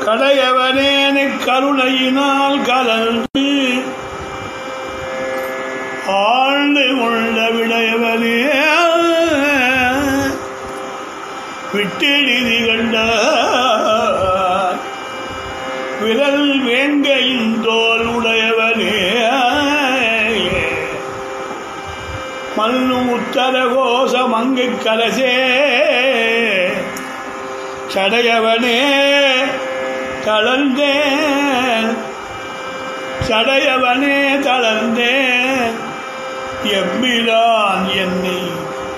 கடையவனேனை கருணையினால் கலந்து ஆழ்ந்து கொண்ட விடையவனே விட்டெழுதி கண்ட விரல் வேங்கையின் தோல் உடையவனே மண்ணு உத்தர கோஷ மங்கு கலசே சடையவனே தளர்ந்தேன் சடையவனே தளர்ந்தேன் எம்பிரான் என்னை